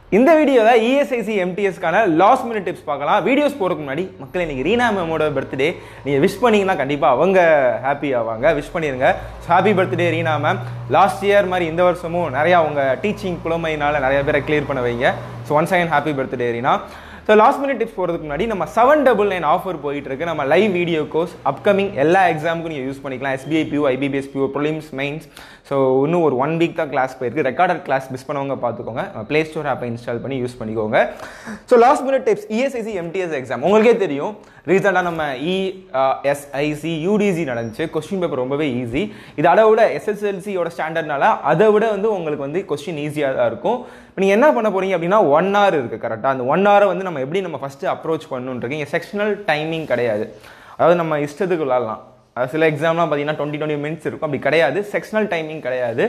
இந்த வீடியோவில் இஎஸ்ஐசி எம்டிஎஸ்க்கான லாஸ்ட் மினிட் டிப்ஸ் பார்க்கலாம் வீடியோஸ் போகிறதுக்கு முன்னாடி மக்களே இன்னைக்கு ரீனா மேமோட பர்த்டே நீங்கள் விஷ் பண்ணீங்கன்னா கண்டிப்பாக அவங்க ஹாப்பி ஆவாங்க விஷ் பண்ணிடுங்க happy birthday Reena ma'am last year மாதிரி இந்த வருஷமும் நிறையா அவங்க டீச்சிங் புலமையினால நிறைய பேரை கிளியர் பண்ண வைங்க so one second happy birthday Reena so last minute tips போகிறதுக்கு முன்னாடி நம்ம செவன் டபுள் நைன் ஆஃபர் போயிட்டு இருக்கு நம்ம லைவ் வீடியோ கோர்ஸ் அப்கமிங் எல்லா எக்ஸாமுக்கும் நீங்கள் யூஸ் பண்ணிக்கலாம் SBI PO IBPS PO prelims mains so இன்னும் ஒரு ஒன் வீக் தான் கிளாஸ் போயிருக்கு ரெக்கார்டட் கிளாஸ் மிஸ் பண்ணவங்க பார்த்துக்கோங்க ப்ளே ஸ்டோர் ஆப்பை இன்ஸ்டால் பண்ணி யூஸ் பண்ணிக்கோங்க so last minute tips ESIC MTS exam உங்களுக்கே தெரியும் ரீசெண்டாக நம்ம இஎஸ்ஐசி யூடிசி நடந்துச்சு கொஸ்டின் பேப்பர் ரொம்பவே ஈஸி இது அதை விட எஸ்எஸ்எல்சியோட ஸ்டாண்டர்ட்னால அதை விட வந்து உங்களுக்கு வந்து கொஸ்டின் ஈஸியாக தான் இருக்கும் இப்போ நீங்கள் என்ன பண்ண போறீங்க அப்படின்னா ஒன் ஹவர் இருக்குது கரெக்டாக அந்த ஒன் ஹவரை வந்து நம்ம எப்படி நம்ம ஃபஸ்ட்டு அப்ரோச் பண்ணணுன்றீங்க செக்ஷனல் டைமிங் கிடையாது அதாவது நம்ம இஷ்டத்துக்கு விளாட்லாம் அது சில எக்ஸாம்லாம் பார்த்தீங்கன்னா டுவெண்ட்டி டுவெண்ட்டி மினிட்ஸ் இருக்கும் அப்படி கிடையாது செக்ஷனல் டைமிங் கிடையாது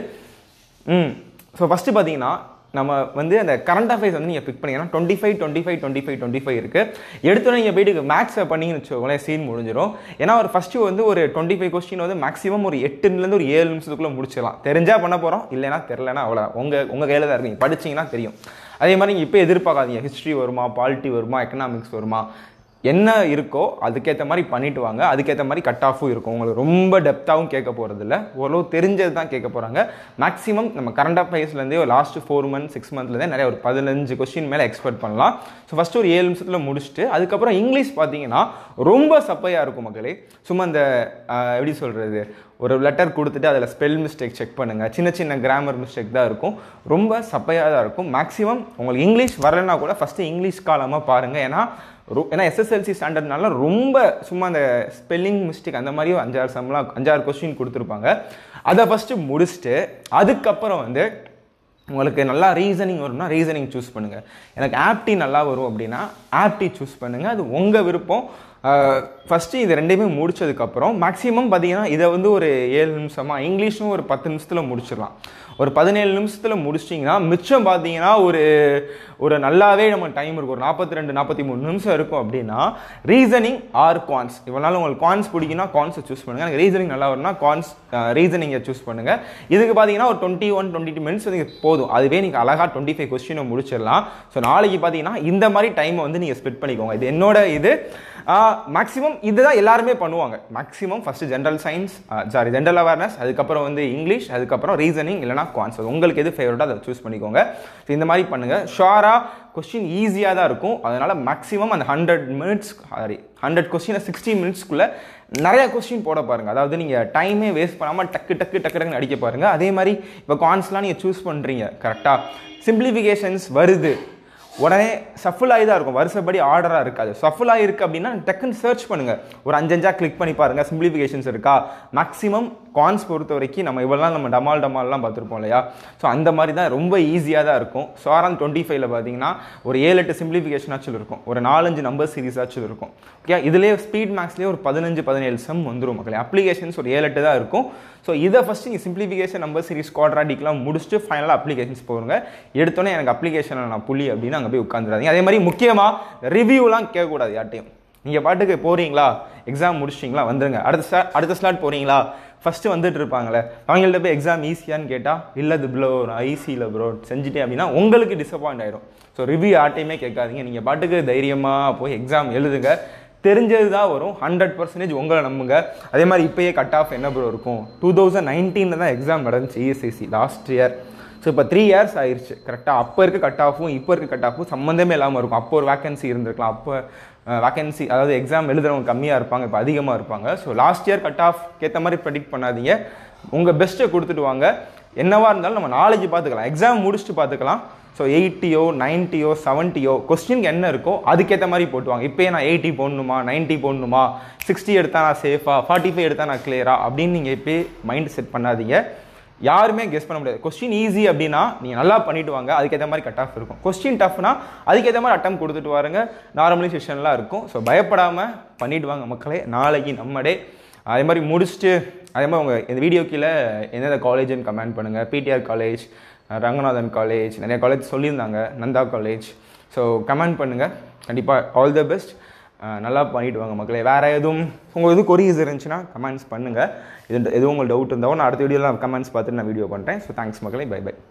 ம் ஸோ ஃபஸ்ட்டு பார்த்தீங்கன்னா நம்ம வந்து அந்த கரண்ட் அஃபேர்ஸ் வந்து நீங்கள் பிக் பண்ணிங்கன்னா twenty five twenty five twenty five twenty five இருக்குது எடுத்தோன்னே நீங்கள் போயிட்டு மேக்ஸை பண்ணிங்கன்னு வச்சுக்கோங்களேன் சீன் முடிஞ்சிடும் ஏன்னா ஒரு ஃபஸ்ட்டு வந்து ஒரு டுவெண்ட்டி ஃபைவ் கொஸ்டின் வந்து மேக்ஸிமம் ஒரு எட்டுலேருந்து ஒரு ஏழு நிமிஷத்துக்குள்ளே முடிச்சிடலாம் தெரிஞ்சா பண்ண போகிறோம் இல்லைனா தெரிலனா அவ்வளோ உங்கள் உங்கள் கையில் தான் இருக்கு படிச்சிங்கன்னா தெரியும் அதே மாதிரி நீங்கள் இப்போ எதிர்பார்க்காதீங்க ஹிஸ்ட்ரி வருமா பாலிட்டி வருமா எக்கனாமிக்ஸ் வருமா என்ன இருக்கோ அதுக்கேற்ற மாதிரி பண்ணிட்டு வாங்க அதுக்கேற்ற மாதிரி கட் ஆஃபும் இருக்கும் உங்களுக்கு ரொம்ப டெப்த்தாகவும் கேட்க போகிறது இல்லை ஓரளவு தெரிஞ்சது தான் கேட்க போகிறாங்க மேக்ஸிமம் நம்ம கரண்ட் அஃபேர்ஸ்லேருந்தே ஒரு லாஸ்ட் ஃபோர் மந்த் சிக்ஸ் மந்த்லேருந்தே நிறைய ஒரு பதினஞ்சு கொஸ்டின் மேலே எக்ஸ்பெக்ட் பண்ணலாம் ஸோ ஃபஸ்ட்டு ஒரு ஏழு நிமிஷத்தில் முடிச்சுட்டு அதுக்கப்புறம் இங்கிலீஷ் பார்த்தீங்கன்னா ரொம்ப சப்பையாக இருக்கும் மக்களே சும்மா இந்த எப்படி சொல்கிறது ஒரு லெட்டர் கொடுத்துட்டு அதில் ஸ்பெல் மிஸ்டேக் செக் பண்ணுங்கள் சின்ன சின்ன கிராமர் மிஸ்டேக் தான் இருக்கும் ரொம்ப சப்பையாக தான் இருக்கும் மேக்ஸிமம் உங்களுக்கு இங்கிலீஷ் வரலைன்னா கூட ஃபஸ்ட்டு இங்கிலீஷ் காலமாக பாருங்கள் ஏன்னா ரொ ஏன்னா எஸ்எஸ்எல்சி ஸ்டாண்டர்ட்னால ரொம்ப சும்மா அந்த ஸ்பெல்லிங் மிஸ்டேக் அந்த மாதிரி அஞ்சாறு சம்லாம் அஞ்சாறு கொஸ்டின் கொடுத்துருப்பாங்க அதை ஃபஸ்ட்டு முடிச்சுட்டு அதுக்கப்புறம் வந்து உங்களுக்கு நல்லா ரீசனிங் வரும்னா ரீசனிங் சூஸ் பண்ணுங்கள் எனக்கு ஆப்டி நல்லா வரும் அப்படின்னா ஆப்டி சூஸ் பண்ணுங்கள் அது உங்கள் விருப்பம் ஃபஸ்ட்டு இது ரெண்டையுமே முடிச்சதுக்கப்புறம் மேக்ஸிமம் பார்த்தீங்கன்னா இதை வந்து ஒரு ஏழு நிமிஷமாக இங்கிலீஷும் ஒரு பத்து நிமிஷத்தில் முடிச்சிடலாம் ஒரு பதினேழு நிமிஷத்தில் முடிச்சிட்டிங்கன்னா மிச்சம் பார்த்தீங்கன்னா ஒரு ஒரு நல்லாவே நம்ம டைம் இருக்கும் ஒரு நாற்பத்தி ரெண்டு நாற்பத்தி மூணு நிமிஷம் இருக்கும் அப்படின்னா ரீசனிங் ஆர் கான்ஸ் இவ்வளோ உங்களுக்கு கான்ஸ் பிடிக்குன்னா கான்ஸை சூஸ் பண்ணுங்கள் எனக்கு ரீசனிங் நல்லா வரும்னா கான்ஸ் ரீசனிங்கை சூஸ் பண்ணுங்கள் இதுக்கு பார்த்தீங்கன்னா ஒரு twenty one twenty two minutes வந்து போதும் அதுவே நீங்கள் அழகாக டுவெண்ட்டி ஃபைவ் கொஸ்டினை முடிச்சிடலாம் ஸோ நாளைக்கு பார்த்தீங்கன்னா இந்த மாதிரி டைமை வந்து நீங்கள் ஸ்பெட் பண்ணிக்கோங்க இது என்னோட இது மேக்ஸிமம் இதுதான் எல்லாருமே பண்ணுவாங்க maximum first general science sorry general awareness அதுக்கப்புறம் வந்து இங்கிலீஷ் அதுக்கப்புறம் ரீசனிங் இல்லைனா குவான்ஸ் உங்களுக்கு எது ஃபேவரட்டோ அதை சூஸ் பண்ணிக்கோங்க ஸோ இந்த மாதிரி பண்ணுங்கள் ஷுவராக கொஸ்டின் ஈஸியாக தான் இருக்கும் அதனால் மேக்ஸிமம் அந்த ஹண்ட்ரட் மினிட்ஸ் சாரி ஹண்ட்ரட் கொஸ்டினை சிக்ஸ்டி மினிட்ஸ்க்குள்ளே நிறைய கொஸ்டின் போட பாருங்கள் அதாவது நீங்கள் டைமே வேஸ்ட் பண்ணாமல் டக்கு டக்கு டக்கு டக்குன்னு அடிக்க பாருங்கள் அதே மாதிரி இப்போ கான்ஸ்லாம் நீங்கள் சூஸ் பண்ணுறீங்க கரெக்டாக சிம்பிளிஃபிகேஷன்ஸ் வருது உடனே சஃபுல் ஆகி தான் இருக்கும் வருஷப்படி ஆர்டராக இருக்காது சஃபுல் ஆகிருக்கு அப்படின்னா டக்குன்னு சர்ச் பண்ணுங்கள் ஒரு அஞ்சஞ்சா கிளிக் பண்ணி பாருங்கள் சிம்பிளிஃபிகேஷன்ஸ் இருக்கா மேக்ஸிமம் கான்ஸ் பொறுத்த வரைக்கும் நம்ம இவ்வளோ நம்ம டமால் டமால்லாம் பார்த்துருப்போம் இல்லையா ஸோ அந்த மாதிரி தான் ரொம்ப ஈஸியாக தான் இருக்கும் ஸோ அரௌண்ட் டுவெண்ட்டி ஃபைவ்ல பார்த்தீங்கன்னா ஒரு ஏழு எட்டு சிம்பிளிஃபிகேஷன் ஆச்சும் இருக்கும் ஒரு நாலஞ்சு நம்பர் சீரிஸ் ஆச்சும் இருக்கும் ஓகே இதுலேயே ஸ்பீட் மேக்ஸ்லேயே ஒரு பதினஞ்சு பதினேழு சம் வந்துடும் மக்களே அப்ளிகேஷன்ஸ் ஒரு ஏழு எட்டு தான் இருக்கும் ஸோ இதை ஃபஸ்ட்டு நீங்கள் சிம்பிளிஃபிகேஷன் நம்பர் சீரிஸ் குவாட்ராட்டிக்லாம் முடிச்சுட்டு ஃபைனலாக அப்ளிகேஷன்ஸ் போடுங்க எடுத்தோன்னே எனக்கு அப்ளிகேஷனை நான் புள்ளி அப்படின்னு அங்கே போய் உட்காந்துடாதீங்க அதே மாதிரி முக்கியமாக ரிவ்யூலாம் கேட்கக்கூடாது யார்ட்டையும் நீங்கள் பாட்டுக்கு போகிறீங்களா எக்ஸாம் முடிச்சிட்டிங்களா வந்துருங்க அடுத்த ஸ்லா அடுத்த ஸ்லாட் போகிறீங்களா ஃபஸ்ட்டு வந்துட்டு இருப்பாங்களே அவங்கள்ட்ட போய் எக்ஸாம் ஈஸியான்னு கேட்டால் இல்லை இது ப்ளோ நான் ஈஸியில் ப்ரோ செஞ்சுட்டேன் அப்படின்னா உங்களுக்கு டிசப்பாயிண்ட் ஆயிடும் ஸோ ரிவ்யூ யார்ட்டையுமே கேட்காதீங்க நீங்கள் பாட்டுக்கு தைரியமாக போய் எக்ஸாம் எழுதுங்க தெரிஞ்சது தான் வரும் ஹண்ட்ரட் பர்சன்டேஜ் உங்களை நம்புங்க அதே மாதிரி இப்போயே கட் ஆஃப் என்ன ப்ரோ இருக்கும் டூ தௌசண்ட் நைன்டீனில் தான் எக்ஸாம் நடந்துச்சு இஎஸ்ஐசி லாஸ்ட் இயர் ஸோ இப்போ த்ரீ இயர்ஸ் ஆயிடுச்சு கரெக்டாக அப்போ இருக்க கட் ஆஃபும் இப்போ இருக்க கட் ஆஃபும் சம்மந்தமே இல்லாமல் இருக்கும் அப்போ ஒரு வேகன்சி இருந்திருக்கலாம் அப்போ வேகன்சி அதாவது எக்ஸாம் எழுதுறவங்க கம்மியாக இருப்பாங்க இப்போ அதிகமாக இருப்பாங்க so last year cut off ஏற்ற மாதிரி ப்ரெடிக்ட் பண்ணாதீங்க உங்கள் பெஸ்ட்டை கொடுத்துட்டு வாங்க என்னவா இருந்தாலும் நம்ம நாலேஜ் பார்த்துக்கலாம் எக்ஸாம் முடிச்சுட்டு பார்த்துக்கலாம் ஸோ எயிட்டியோ நைன்ட்டியோ செவன்ட்டியோ கொஸ்டினுக்கு என்ன இருக்கோ அதுக்கேற்ற மாதிரி போட்டுவாங்க இப்போயே நான் எயிட்டி போடணுமா நைன்ட்டி போடணுமா சிக்ஸ்டி எடுத்தால் நான் சேஃபா ஃபார்ட்டி ஃபைவ் எடுத்தால் நான் கிளியரா அப்படின்னு நீங்கள் இப்போயே மைண்ட் செட் பண்ணாதீங்க யாருமே கெஸ் பண்ண முடியாது கொஸ்டின் ஈஸி அப்படின்னா நீங்கள் நல்லா பண்ணிட்டு வாங்க அதுக்கேற்ற மாதிரி கட் ஆஃப் இருக்கும் கொஸ்டின் டஃப்னா அதுக்கேற்ற மாதிரி அட்டம் கொடுத்துட்டு வாருங்க நார்மலைசேஷன்லாம் இருக்கும் ஸோ பயப்படாமல் பண்ணிட்டு வாங்க மக்களே நாளைக்கு நம்ம டே அதே மாதிரி முடிச்சுட்டு அதே மாதிரி உங்கள் இந்த வீடியோ கீழே எந்தெந்த காலேஜ்னு கமெண்ட் பண்ணுங்கள் பிடிஆர் காலேஜ் ரங்கநாதன் காலேஜ் நிறைய காலேஜ் சொல்லியிருந்தாங்க நந்தா காலேஜ் ஸோ கமெண்ட் பண்ணுங்கள் கண்டிப்பாக ஆல் த பெஸ்ட் நல்லா பண்ணிட்டு வாங்க மக்களே வேறு எதுவும் உங்களுக்கு எதுவும் கொரிஸ் இருந்துச்சுன்னா கமெண்ட்ஸ் பண்ணுங்கள் இது எதுவும் உங்களுக்கு டவுட் இருந்தாலும் நான் அடுத்த வீடியோவில் கமெண்ட்ஸ் பார்த்துட்டு நான் வீடியோ பண்ணுறேன் ஸோ தேங்க்ஸ் மக்களே பை பை